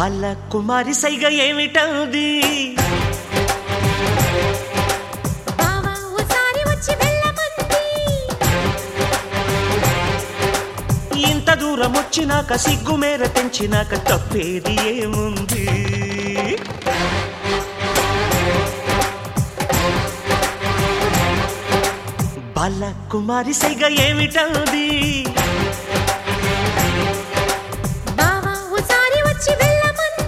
బాల కుమారి సైగ ఏమిటది బావా ఓసారి వచ్చి వెళ్ళమంది ఇంత దూరం వచ్చినాక సిగ్గు మేర తెంచినాక తప్పేది ఏముంది బాల కుమారి సైగ ఏమిటది బావా ఓసారి వచ్చి వెళ్ళమంది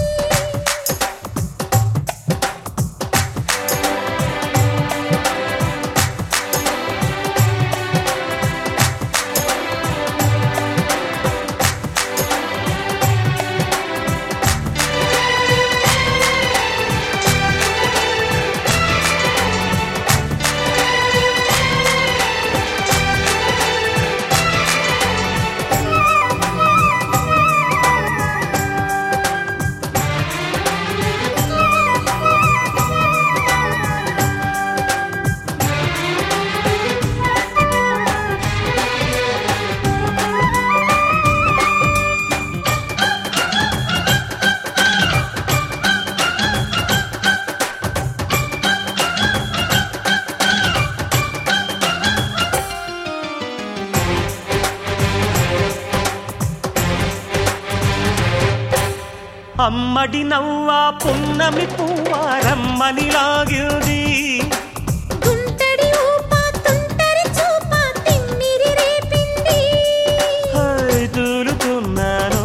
అమ్మడి నవ్వా పున్నమి పువ్వారమ్మని లాగింది గుంటడి ఊప తుంటరి చూప తిమ్మిరి రేపింది హాయ్ తూలుతున్నాను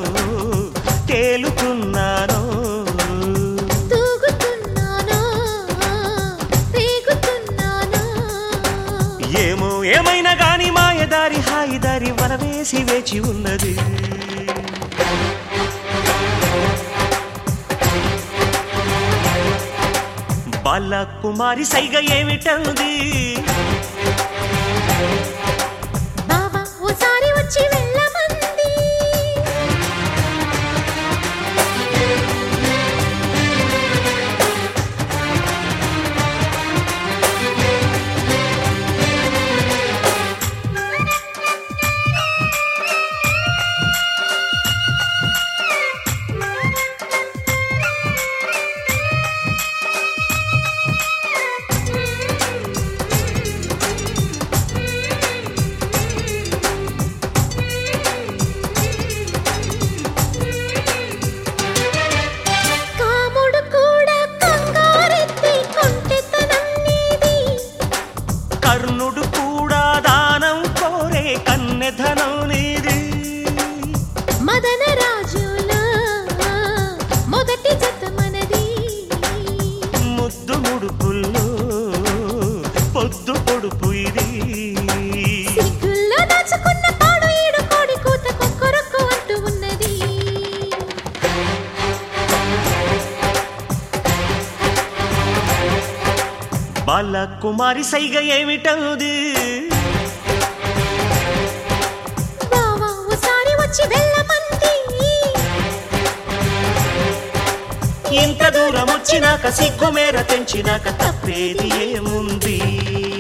తేలుతున్నాను తూగుతున్నాను రేగుతున్నాను ఏమో ఏమైనా గాని మాయదారి హాయిదారి వరవేసి వేచి ఉన్నది బాల కుమారి సైగ ఏమిటంది బావా ఓసారి వచ్చి వెళ్ళమంది కాముడు కూడా కంగారెత్తి కొంటెతనం నీది కర్ణుడు కూడా దానం కోరే కన్నెధనం నీది మదన రాజులా మొదటి జత మనది ముద్దు ముడుపుల్లో పొద్దు పొడుపు ఇది సిగ్గుల్లో దాచుకున్న పాడు ఈడు కోడి కూత కుక్కరొక్కు అంటూ ఉన్నది బాల కుమారి సైగ ఏమిటది బావా ఓసారి వచ్చి వెళ్ళమంది ఇంత దూరం వచ్చినాక సిగ్గు మేర తెంచినాక తప్పేది ఏముంది